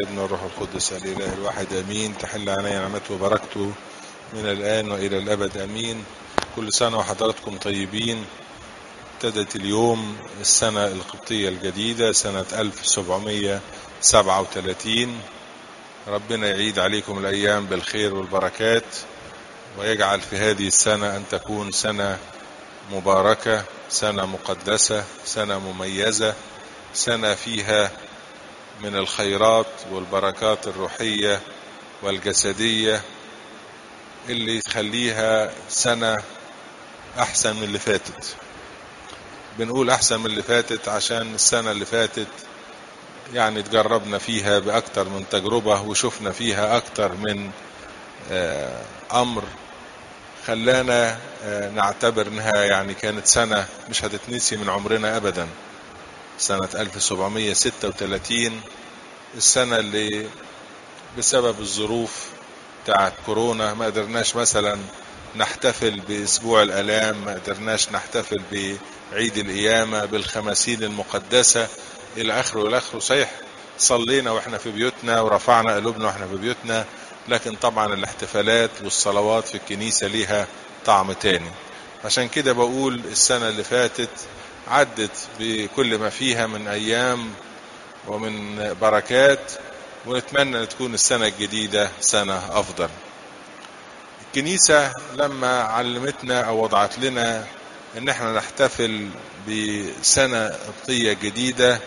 والابن والروح القدس الإله الواحد أمين تحل علي نعمته وبركته من الآن وإلى الأبد أمين كل سنة وحضراتكم طيبين ابتدت اليوم السنة القبطية الجديدة سنة 1737 ربنا يعيد عليكم الأيام بالخير والبركات ويجعل في هذه السنة أن تكون سنة مباركة سنة مقدسة سنة مميزة سنة فيها من الخيرات والبركات الروحية والجسدية اللي تخليها سنة أحسن من اللي فاتت بنقول أحسن من اللي فاتت عشان السنة اللي فاتت يعني تجربنا فيها بأكتر من تجربة وشفنا فيها أكتر من أمر خلانا نعتبر انها يعني كانت سنة مش هتتنسي من عمرنا ابدا سنة 1736 السنة اللي بسبب الظروف بتاعت كورونا ما قدرناش مثلا نحتفل باسبوع الالام ما قدرناش نحتفل بعيد القيامة بالخمسين المقدسة الى اخره الى اخره صحيح صلينا واحنا في بيوتنا ورفعنا قلوبنا واحنا في بيوتنا لكن طبعا الاحتفالات والصلوات في الكنيسة ليها طعم تاني عشان كده بقول السنة اللي فاتت عدت بكل ما فيها من أيام ومن بركات ونتمنى أن تكون السنة الجديدة سنة أفضل الكنيسة لما علمتنا أو وضعت لنا أن احنا نحتفل بسنة قبطية جديدة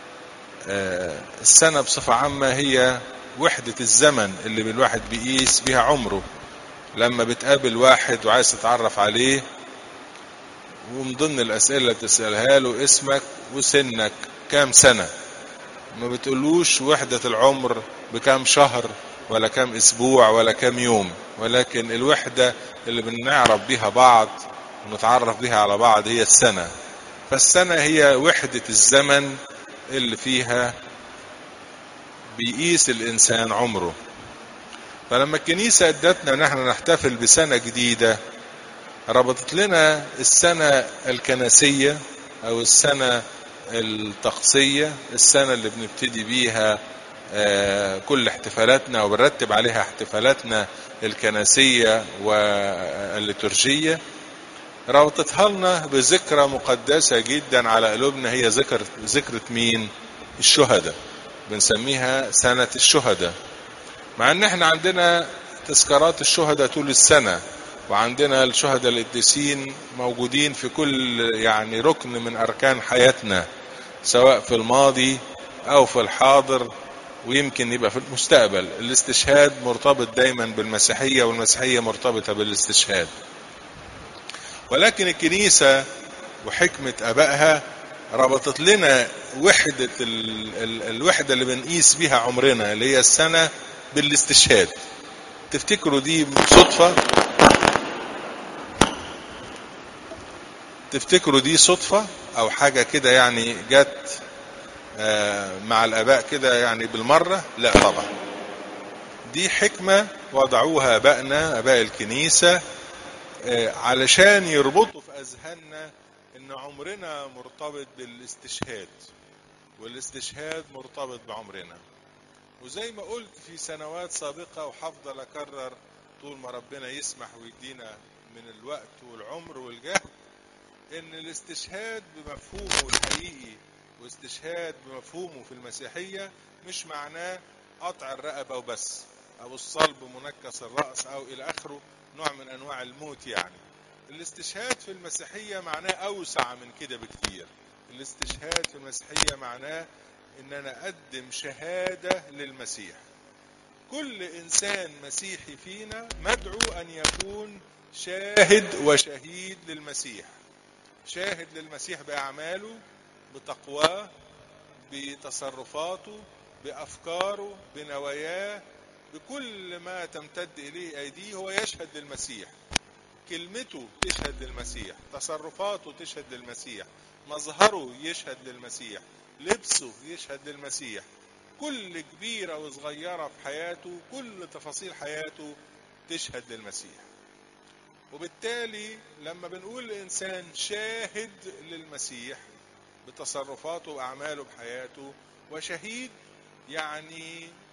السنة بصفة عامة هي وحدة الزمن اللي الواحد بيقيس بيها عمره لما بتقابل واحد وعايز تتعرف عليه ومن ضمن الأسئلة اللي بتسألها له اسمك وسنك كام سنة ما بتقولوش وحدة العمر بكام شهر ولا كام أسبوع ولا كام يوم ولكن الوحدة اللي بنعرف بيها بعض ونتعرف بيها على بعض هي السنة فالسنة هي وحدة الزمن اللي فيها بيقيس الإنسان عمره فلما الكنيسة ادتنا ان احنا نحتفل بسنة جديدة ربطت لنا السنة الكنسية او السنة الطقسية السنة اللي بنبتدي بيها كل احتفالاتنا وبنرتب عليها احتفالاتنا الكنسية والليتورجية ربطتها لنا بذكرى مقدسة جدا على قلوبنا هي ذكر ذكرة مين الشهداء بنسميها سنة الشهداء مع ان احنا عندنا تذكارات الشهداء طول السنة وعندنا الشهداء القديسين موجودين في كل يعني ركن من اركان حياتنا سواء في الماضي او في الحاضر ويمكن يبقى في المستقبل الاستشهاد مرتبط دايما بالمسيحية والمسيحية مرتبطة بالاستشهاد ولكن الكنيسة وحكمة ابائها ربطت لنا وحدة ال ال الوحدة اللي بنقيس بيها عمرنا اللي هي السنة بالاستشهاد تفتكروا دي صدفة تفتكروا دي صدفة او حاجة كده يعني جت مع الاباء كده يعني بالمرة لا طبعا دي حكمة وضعوها ابائنا اباء الكنيسة علشان يربطوا في اذهاننا ان عمرنا مرتبط بالاستشهاد والاستشهاد مرتبط بعمرنا وزي ما قلت في سنوات سابقة وحفضل أكرر طول ما ربنا يسمح ويدينا من الوقت والعمر والجهد إن الاستشهاد بمفهومه الحقيقي واستشهاد بمفهومه في المسيحية مش معناه قطع الرقبة وبس أو الصلب منكس الرأس أو إلى آخره نوع من أنواع الموت يعني الاستشهاد في المسيحية معناه أوسع من كده بكتير الاستشهاد في المسيحية معناه ان انا اقدم شهادة للمسيح كل انسان مسيحي فينا مدعو ان يكون شاهد وشهيد للمسيح شاهد للمسيح باعماله بتقواه بتصرفاته بافكاره بنواياه بكل ما تمتد اليه ايديه هو يشهد للمسيح كلمته تشهد للمسيح تصرفاته تشهد للمسيح مظهره يشهد للمسيح لبسه يشهد للمسيح كل كبيرة وصغيرة في حياته كل تفاصيل حياته تشهد للمسيح وبالتالي لما بنقول الإنسان شاهد للمسيح بتصرفاته وأعماله بحياته وشهيد يعني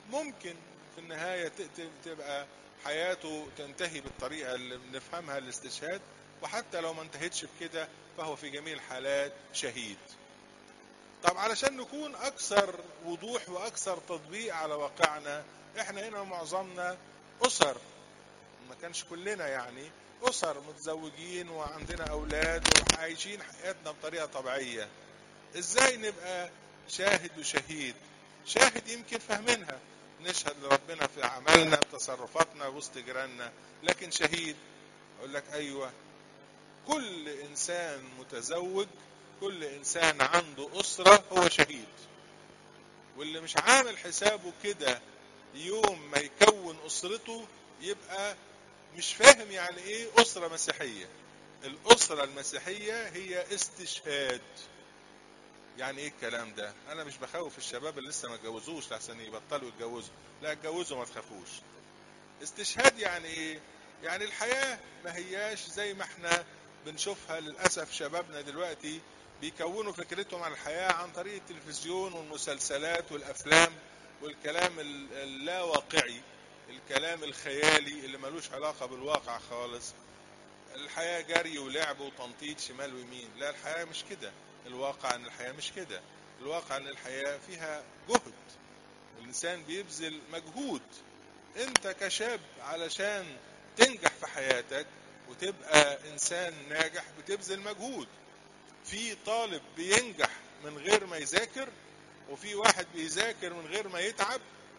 ممكن في النهاية تبقى حياته تنتهي بالطريقة اللي بنفهمها الاستشهاد وحتى لو ما انتهتش بكده فهو في جميع الحالات شهيد طب علشان نكون أكثر وضوح وأكثر تطبيق على واقعنا احنا هنا معظمنا أسر ما كانش كلنا يعني أسر متزوجين وعندنا أولاد وعايشين حياتنا بطريقة طبيعية ازاي نبقى شاهد وشهيد شاهد يمكن فاهمينها نشهد لربنا في أعمالنا بتصرفاتنا وسط جيراننا لكن شهيد أقول لك أيوة كل إنسان متزوج كل إنسان عنده أسرة هو شهيد واللي مش عامل حسابه كده يوم ما يكون أسرته يبقى مش فاهم يعني إيه أسرة مسيحية الأسرة المسيحية هي استشهاد يعني ايه الكلام ده انا مش بخوف الشباب اللي لسه ما اتجوزوش لحسن يبطلوا يتجوزوا لا اتجوزوا ما تخافوش استشهاد يعني ايه يعني الحياة ما هياش زي ما احنا بنشوفها للأسف شبابنا دلوقتي بيكونوا فكرتهم عن الحياة عن طريق التلفزيون والمسلسلات والأفلام والكلام اللا واقعي الكلام الخيالي اللي ملوش علاقة بالواقع خالص الحياة جري ولعب وتنطيط شمال ويمين لا الحياة مش كده الواقع ان الحياة مش كده الواقع ان الحياة فيها جهد الانسان بيبذل مجهود انت كشاب علشان تنجح في حياتك وتبقى انسان ناجح بتبذل مجهود في طالب بينجح من غير ما يذاكر وفي واحد بيذاكر من غير ما يتعب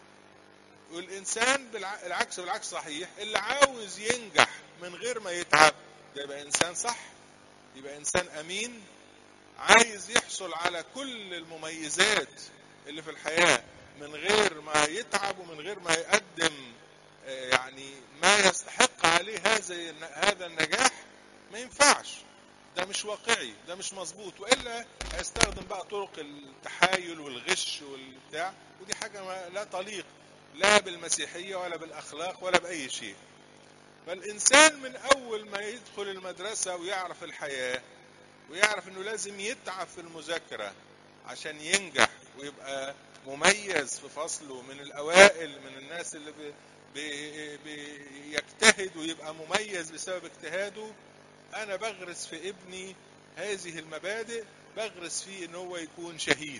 والانسان بالعكس بالعكس صحيح اللي عاوز ينجح من غير ما يتعب ده يبقى انسان صح يبقى انسان امين عايز يحصل على كل المميزات اللي في الحياة من غير ما يتعب ومن غير ما يقدم يعني ما يستحق عليه هذا هذا النجاح ما ينفعش ده مش واقعي ده مش مظبوط والا هيستخدم بقى طرق التحايل والغش والبتاع ودي حاجه ما لا تليق لا بالمسيحيه ولا بالاخلاق ولا باي شيء فالانسان من اول ما يدخل المدرسه ويعرف الحياه ويعرف انه لازم يتعب في المذاكره عشان ينجح ويبقى مميز في فصله من الاوائل من الناس اللي بي بي بيجتهد ويبقى مميز بسبب اجتهاده انا بغرس في ابني هذه المبادئ بغرس فيه ان هو يكون شهيد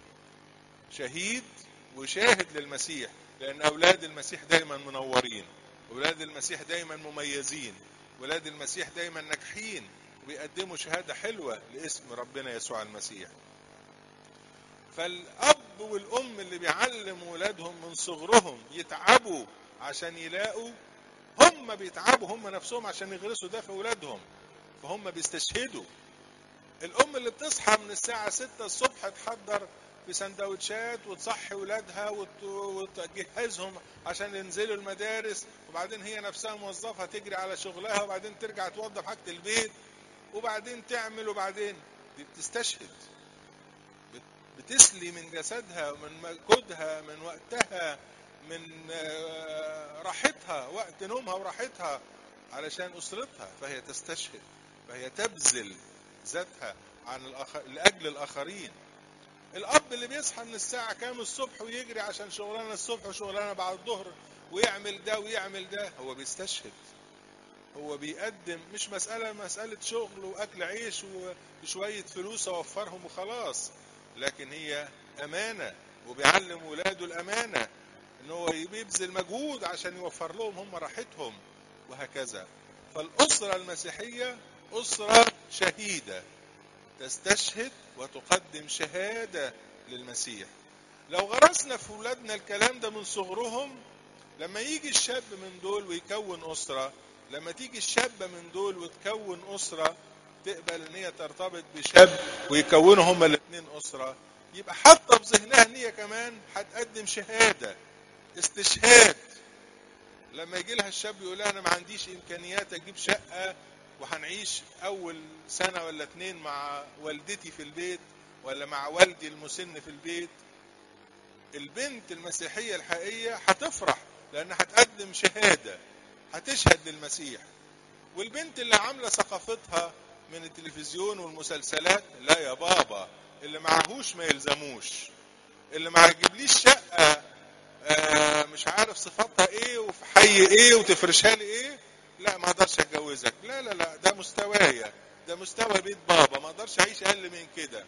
شهيد وشاهد للمسيح لان اولاد المسيح دايما منورين اولاد المسيح دايما مميزين اولاد المسيح دايما ناجحين وبيقدموا شهاده حلوه لاسم ربنا يسوع المسيح فالاب والام اللي بيعلموا ولادهم من صغرهم يتعبوا عشان يلاقوا هم بيتعبوا هم نفسهم عشان يغرسوا ده في ولادهم فهم بيستشهدوا الام اللي بتصحى من الساعة 6 الصبح تحضر في سندوتشات وتصحي ولادها وتجهزهم عشان ينزلوا المدارس وبعدين هي نفسها موظفة تجري على شغلها وبعدين ترجع توظف حاجة البيت وبعدين تعمل وبعدين دي بتستشهد بتسلي من جسدها من مجهودها من وقتها من راحتها وقت نومها وراحتها علشان أسرتها فهي تستشهد فهي تبذل ذاتها عن الآخر... لأجل الآخرين الأب اللي بيصحى من الساعة كام الصبح ويجري عشان شغلانة الصبح وشغلانة بعد الظهر ويعمل ده ويعمل ده هو بيستشهد هو بيقدم مش مسألة مسألة شغل وأكل عيش وشوية فلوس أوفرهم وخلاص لكن هي أمانة وبيعلم ولاده الأمانة ان هو بيبذل مجهود عشان يوفر لهم هم راحتهم وهكذا فالأسرة المسيحية أسرة شهيدة تستشهد وتقدم شهادة للمسيح لو غرسنا في ولادنا الكلام ده من صغرهم لما يجي الشاب من دول ويكون أسرة لما تيجي الشابة من دول وتكون أسرة تقبل ان هي ترتبط بشاب ويكونوا هما الاثنين أسرة يبقى حاطة في ذهنها ان هي كمان هتقدم شهادة استشهاد لما يجي لها الشاب يقول لها انا ما عنديش امكانيات اجيب شقه وهنعيش اول سنه ولا اتنين مع والدتي في البيت ولا مع والدي المسن في البيت البنت المسيحيه الحقيقيه هتفرح لانها هتقدم شهاده هتشهد للمسيح والبنت اللي عامله ثقافتها من التلفزيون والمسلسلات لا يا بابا اللي معهوش ما يلزموش اللي ما يجيبليش شقه آه مش عارف صفاتها ايه وفي حي ايه وتفرشها لي ايه لا ما اقدرش اتجوزك لا لا لا ده مستوايا ده مستوى بيت بابا ما اقدرش اعيش اقل من كده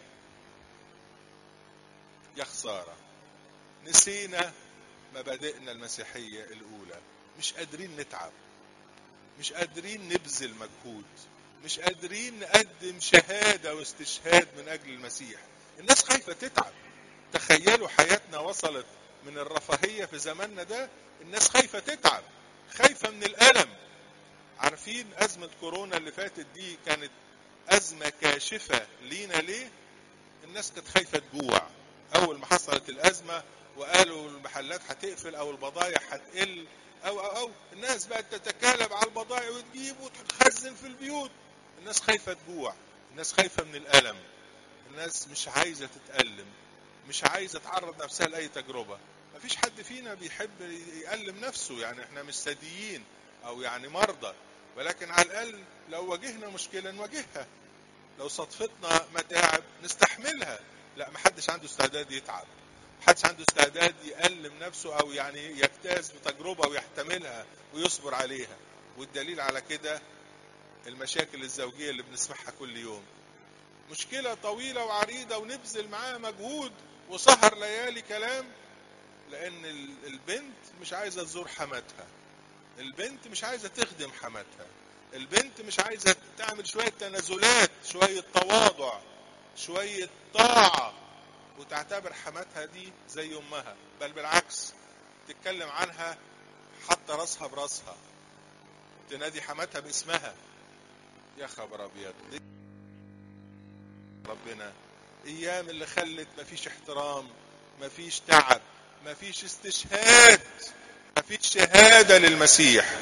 يا خساره نسينا مبادئنا المسيحيه الاولى مش قادرين نتعب مش قادرين نبذل مجهود مش قادرين نقدم شهاده واستشهاد من اجل المسيح الناس خايفه تتعب تخيلوا حياتنا وصلت من الرفاهيه في زماننا ده الناس خايفه تتعب خايفه من الالم عارفين ازمه كورونا اللي فاتت دي كانت ازمه كاشفه لينا ليه الناس كانت خايفه تجوع اول ما حصلت الازمه وقالوا المحلات هتقفل او البضائع هتقل او او او الناس بقت تتكالب على البضائع وتجيب وتخزن في البيوت الناس خايفه تجوع الناس خايفه من الالم الناس مش عايزه تتالم مش عايزه تعرض نفسها لاي تجربه مفيش حد فينا بيحب يألم نفسه يعني احنا مش ثديين او يعني مرضى ولكن على الاقل لو واجهنا مشكله نواجهها لو صدفتنا متاعب نستحملها لا محدش عنده استعداد يتعب محدش عنده استعداد يألم نفسه او يعني يجتاز بتجربه ويحتملها ويصبر عليها والدليل على كده المشاكل الزوجيه اللي بنسمعها كل يوم مشكله طويله وعريضه ونبذل معاها مجهود وسهر ليالي كلام لان البنت مش عايزه تزور حماتها البنت مش عايزه تخدم حماتها البنت مش عايزه تعمل شويه تنازلات شويه تواضع شويه طاعه وتعتبر حماتها دي زي امها بل بالعكس تتكلم عنها حتى راسها براسها تنادي حماتها باسمها يا خبر ابيض ربنا ايام اللي خلت مفيش احترام مفيش تعب مفيش استشهاد مفيش شهاده للمسيح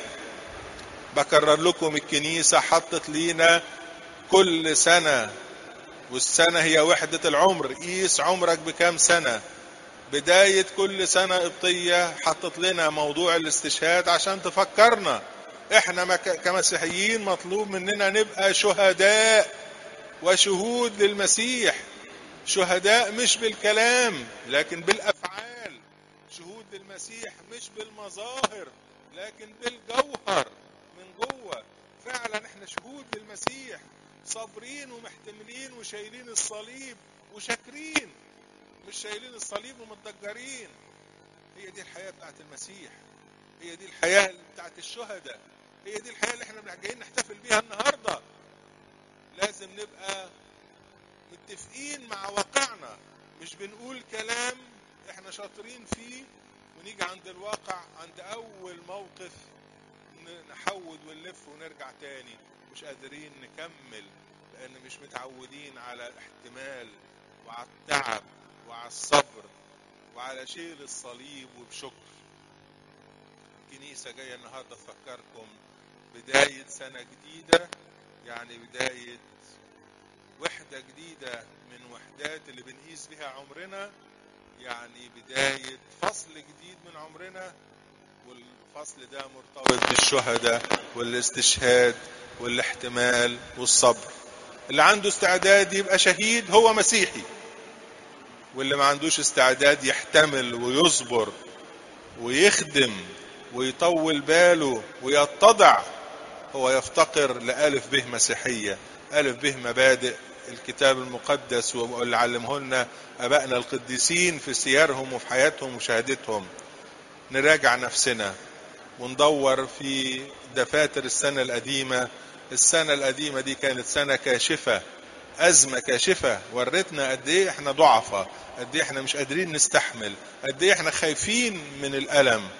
بكرر لكم الكنيسه حطت لينا كل سنه والسنه هي وحده العمر قيس عمرك بكام سنه بدايه كل سنه قبطيه حطت لنا موضوع الاستشهاد عشان تفكرنا احنا كمسيحيين مطلوب مننا نبقى شهداء وشهود للمسيح شهداء مش بالكلام لكن بالافعال شهود للمسيح مش بالمظاهر لكن بالجوهر من جوه فعلا احنا شهود للمسيح صابرين ومحتملين وشايلين الصليب وشاكرين مش شايلين الصليب ومتضجرين هي دي الحياه بتاعت المسيح هي دي الحياه بتاعت الشهداء هي دي الحياه اللي احنا جايين نحتفل بيها النهارده لازم نبقى متفقين مع واقعنا مش بنقول كلام احنا شاطرين فيه ونيجي عند الواقع عند اول موقف نحود ونلف ونرجع تاني مش قادرين نكمل لان مش متعودين على الاحتمال وعلى التعب وعلى الصبر وعلى شيل الصليب وبشكر الكنيسة جاية النهاردة تفكركم بداية سنة جديدة يعني بداية وحدة جديدة من وحدات اللي بنقيس بها عمرنا يعني بداية فصل جديد من عمرنا والفصل ده مرتبط بالشهداء والاستشهاد والاحتمال والصبر اللي عنده استعداد يبقى شهيد هو مسيحي واللي ما عندوش استعداد يحتمل ويصبر ويخدم ويطول باله ويتضع هو يفتقر لألف به مسيحية ألف به مبادئ الكتاب المقدس واللي علمه لنا أبائنا القديسين في سيرهم وفي حياتهم وشهادتهم نراجع نفسنا وندور في دفاتر السنة القديمة السنة القديمة دي كانت سنة كاشفة أزمة كاشفة ورتنا قد إيه إحنا ضعفة قد إيه إحنا مش قادرين نستحمل قد إيه إحنا خايفين من الألم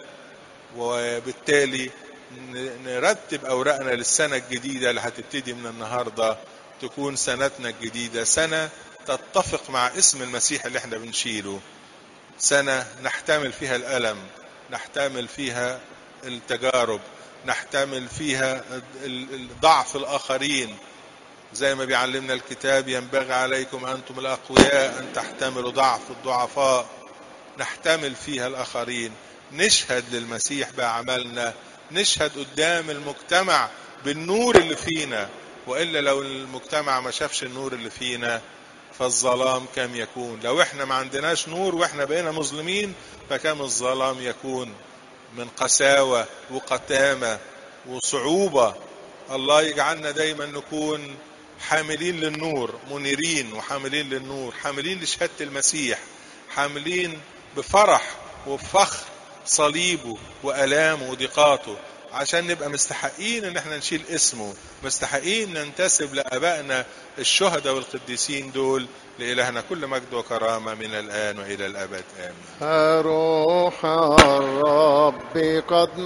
وبالتالي نرتب أوراقنا للسنة الجديدة اللي هتبتدي من النهاردة تكون سنتنا الجديدة سنة تتفق مع اسم المسيح اللي احنا بنشيله سنة نحتمل فيها الألم نحتمل فيها التجارب نحتمل فيها ضعف الآخرين زي ما بيعلمنا الكتاب ينبغي عليكم أنتم الأقوياء أن تحتملوا ضعف الضعفاء نحتمل فيها الآخرين نشهد للمسيح بأعمالنا نشهد قدام المجتمع بالنور اللي فينا وإلا لو المجتمع ما شافش النور اللي فينا فالظلام كم يكون لو احنا ما عندناش نور واحنا بقينا مظلمين فكم الظلام يكون من قساوة وقتامة وصعوبة الله يجعلنا دايما نكون حاملين للنور منيرين وحاملين للنور حاملين لشهادة المسيح حاملين بفرح وبفخر صليبه وألامه وضيقاته عشان نبقى مستحقين ان احنا نشيل اسمه مستحقين ننتسب لابائنا الشهداء والقديسين دول لإلهنا كل مجد وكرامة من الآن وإلى الأبد آمين روح الرب قد